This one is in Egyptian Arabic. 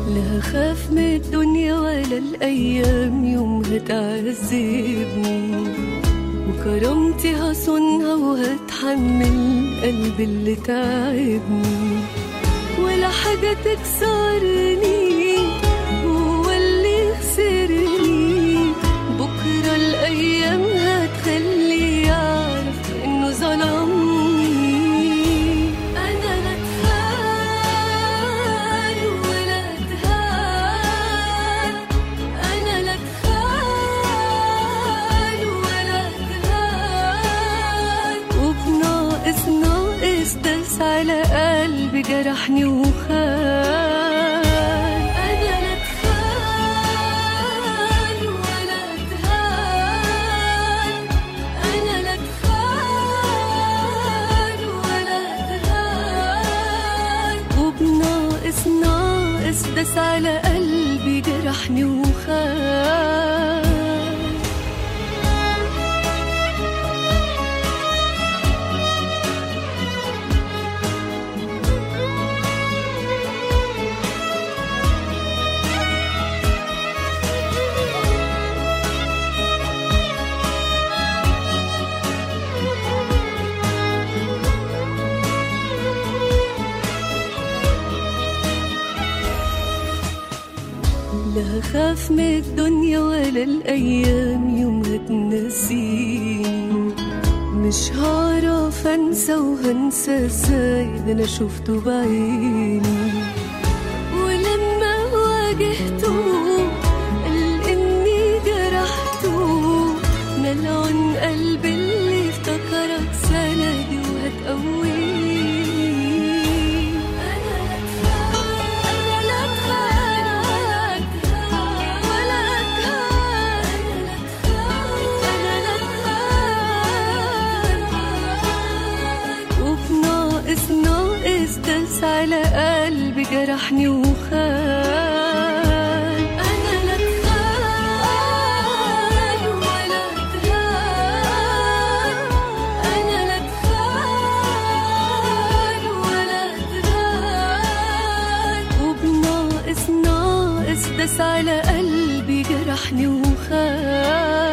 لا خاف من الدنيا ولا الأيام يومها تعذبني وكرامتي هصونها وهتحمل قلبي اللي تعبني ولا حاجة تكسرني هو اللي خسرني بكرة الأيام هتخليه يعرف إنه ظلمني أنا لا اتخان ولا اتهان أنا لا اتخان ولا اتهان وبناقص ناقص داس على قلبي جرحني وخان أنا لا اتخان ولا اتهان أنا لا اتخان ولا اتهان وبناقص ناقص داس على قلبي جرحني وخان لا خاف من الدنيا ولا الأيام يومها تنسيني مش هعرف أنسى وهنسى ازاي ده أنا شفته بعيني ولما واجهته قال إني جرحته ملعون قلبي اللي افتكرك سندي وهتقويني أنا لا أتخان ولا أتهان أنا لا أتخان وبناقص ناقص داس على قلبي جرحني وخان أنا لا أتخان ولا أتهان أنا لا أتخان ولا أتهان وبناقص ناقص داس على قلبي جرحني وخان